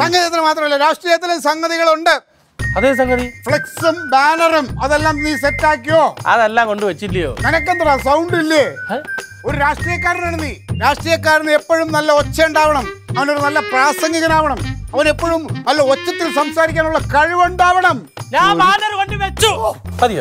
സംഗീതത്തിന് മാത്രമല്ല രാഷ്ട്രീയത്തിലും സംഗതികളുണ്ട് അതേ സംഗതി ഫ്ലെക്സും ബാനറും അതെല്ലാം നീ സെറ്റാക്കിയോ അതെല്ലാം കൊണ്ട് വെച്ചില്ലയോ നിനക്കെന്താ സൗണ്ട് ഇല്ലേ ഹെ? ഒരു രാഷ്ട്രീയക്കാരനാണ് നീ രാഷ്ട്രീയക്കാരന് എപ്പോഴും നല്ല ഒച്ച ഉണ്ടാവണം അവനൊരു നല്ല പ്രാസംഗികനാവണം അവൻ എപ്പോഴും നല്ല ഒച്ചത്തിൽ സംസാരിക്കാനുള്ള കഴിവുണ്ടാവണം ഞാൻ ബാനർ കൊണ്ട് വെച്ചു മതിയോ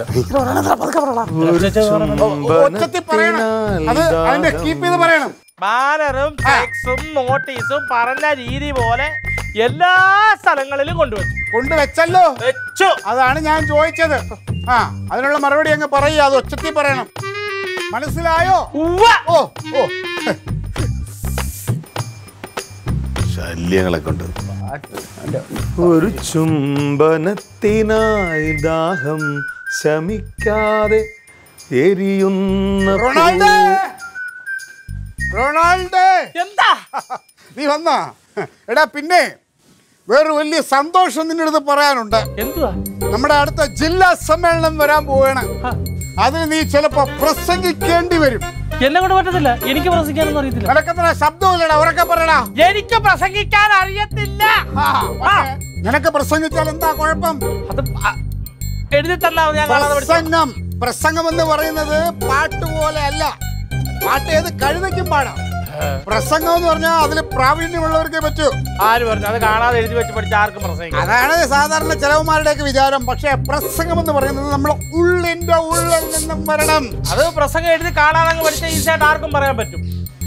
ഒച്ചത്തിൽ പറയണം അത് അതിന്റെ കീപ്പ് ചെയ്ത് പറയണം ബാനറും ഫ്ലെക്സും നോട്ടീസും പറഞ്ഞ രീതി പോലെ എല്ലാ സ്ഥലങ്ങളിലും കൊണ്ടുവച്ചു കൊണ്ടുവച്ചല്ലോ വെച്ചു അതാണ് ഞാൻ ചോദിച്ചത് ആ അതിനുള്ള മറുപടി അങ്ങ് പറയുക അത് ഒച്ചത്തിൽ പറയണം മനസ്സിലായോ ഉവ്വ. ഓ ഓ ശല്യങ്ങളൊക്കെ ഉണ്ട് ഒരു ചുംബനത്തിനായി ദാഹം ശമിക്കാതെ എരിയുന്ന റൊണാൾഡേ റൊണാൾഡേ എന്താ നീ വന്നാ എടാ പിന്നെ വേറൊരു വലിയ സന്തോഷം നിന്റെ അടുത്ത് പറയാനുണ്ട് എന്തുവാ നമ്മുടെ അടുത്ത ജില്ലാ സമ്മേളനം വരാൻ പോവുകയാണ് ഹ. അതിന് നീ ചിലപ്പോ പ്രസംഗിക്കേണ്ടി വരും എന്നെ കൊണ്ട് പറ്റത്തില്ല എനിക്ക് പ്രസംഗിക്കാനൊന്നും അറിയത്തില്ല നിനക്കത്ര ശബ്ദമില്ലടാ ഉറക്കെ പറയടാ എനിക്ക് പ്രസംഗിക്കാൻ അറിയത്തില്ല ആ, പക്ഷേ നിനക്ക് പ്രസംഗിച്ചാൽ എന്താ കുഴപ്പം അത് അ- എഴുതി തന്നാ മതി, ഞാൻ കാണാതെ പഠിച്ചു പ്രസംഗം പ്രസംഗം എന്ന് പറയുന്നത് പാട്ട് പോലെ അല്ല പാട്ട് ഏത് കഴുതയ്ക്കും പാടാം പ്രസംഗം എന്ന് പറഞ്ഞാൽ അതിൽ പ്രാവീണ്യമുള്ളവർക്കേ പറ്റൂ ആര് പറഞ്ഞു അത് കാണാതെ എഴുതി വെച്ച് പഠിച്ച ആർക്കും പ്രസംഗിക്കാം അതാണ് സാധാരണ ചിലവന്മാരുടെയൊക്കെ വിചാരം പക്ഷേ പ്രസംഗം എന്ന് പറയുന്നത് നമ്മുടെ ഉള്ളിന്റെ ഉള്ളിൽ നിന്നും വരണം അത് പ്രസംഗം എഴുതി കാണാതെ അങ്ങ് പഠിച്ച ഈസിയായിട്ട് ആർക്കും പറയാൻ പറ്റും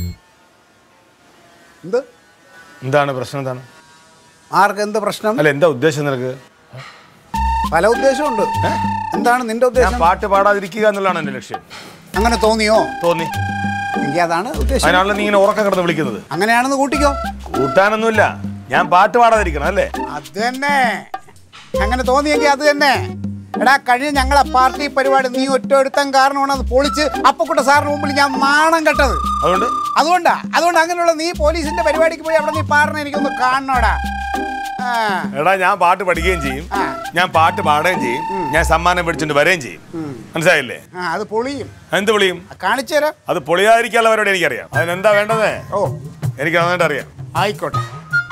എന്ത് എന്താണ് പ്രശ്നം എന്താണ് ആർക്ക് എന്ത് പ്രശ്നം അല്ല എന്താ ഉദ്ദേശം നിനക്ക് പല ഉദ്ദേശമുണ്ട് എന്താണ് നിന്റെ ഞാൻ ഉദ്ദേശം പാട്ട് പാടാതിരിക്കുക എന്നുള്ളതാണ് എന്റെ ലക്ഷ്യം അങ്ങനെ തോന്നിയോ തോന്നി എങ്കിൽ അതാണ് ഉദ്ദേശം അതിനാണല്ലോ നീ ഇങ്ങനെ ഉറക്കം കിടന്ന് വിളിക്കുന്നത് അങ്ങനെയാണെന്ന് കൂട്ടിക്കോ കൂട്ടാനൊന്നുമില്ല ഞാൻ പാട്ട് പാടാതിരിക്കണം അല്ലേ അത് തന്നെ അങ്ങനെ തോന്നിയെങ്കിൽ അത് തന്നെ എടാ കഴിഞ്ഞ ഞങ്ങളെ പാർട്ടി പരിപാടി നീ ഒറ്റ ഒരുത്തൻ കാരണമാണ് അത് പൊളിച്ച് അപ്പക്കുട്ട സാറിന് മുമ്പിൽ ഞാൻ നാണം കെട്ടത് അതുകൊണ്ട് അതുകൊണ്ടാ അതുകൊണ്ട് അങ്ങനെയുള്ള നീ പോലീസിന്റെ പരിപാടിക്ക് പോയി അവിടെ നീ പാടണ എനിക്കൊന്ന് കാണണോടാ ആ, എടാ ഞാൻ പാട്ട് പഠിക്കുകയും ചെയ്യും ആ. ഞാൻ പാട്ട് പാടുകയും ചെയ്യും ഞാൻ സമ്മാനം പിടിച്ചിട്ട് വരികയും ചെയ്യും മനസ്സിലായില്ലേ ആ അത് പൊളിയും എന്ത് പൊളിയും കാണിച്ചു തരാം അത് പൊളിയാതിരിക്കാനുള്ള പരിപാടി എനിക്കറിയാം അതിനെന്താ വേണ്ടത് ഓ എനിക്ക് നന്നായിട്ട് അറിയാം ആയിക്കോട്ടെ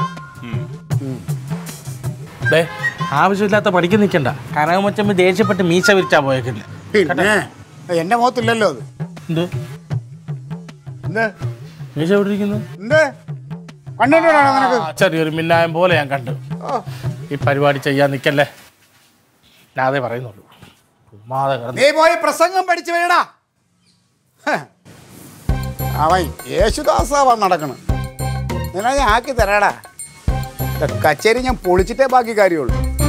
ഡേ ആവശ്യമില്ലാത്ത പഠിക്കാൻ നിൽക്കണ്ട കനകമച്ചമ്മ ദേഷ്യപ്പെട്ട് മീശ വിരിച്ചാ പോയേക്കില്ല പിന്നെ എന്റെ മുഖത്തില്ലല്ലോ അത് എന്ത് എന്ത് മീശ എവിടെയിരിക്കുന്നു എന്ത് കണ്ടിട്ടാണോ നിനക്ക് ആ, ചെറിയൊരു മിന്നായം പോലെ ഞാൻ കണ്ടു ഓ, ഈ പരിപാടി ചെയ്യാൻ നിൽക്കല്ലേ ഞാൻ അതേ പറയുന്നുള്ളൂ ഉമ്മാതെ കിടന്ന് നീ പോയി പ്രസംഗം പഠിച്ചു വേടാ അവൻ യേശുദാസാവാ നടക്കണ് നിന്നെ ഞാൻ ആക്കി തരാടാ ഇത് കച്ചേരി ഞാൻ പൊളിച്ചിട്ടേ ബാക്കി കാര്യമുള്ളൂ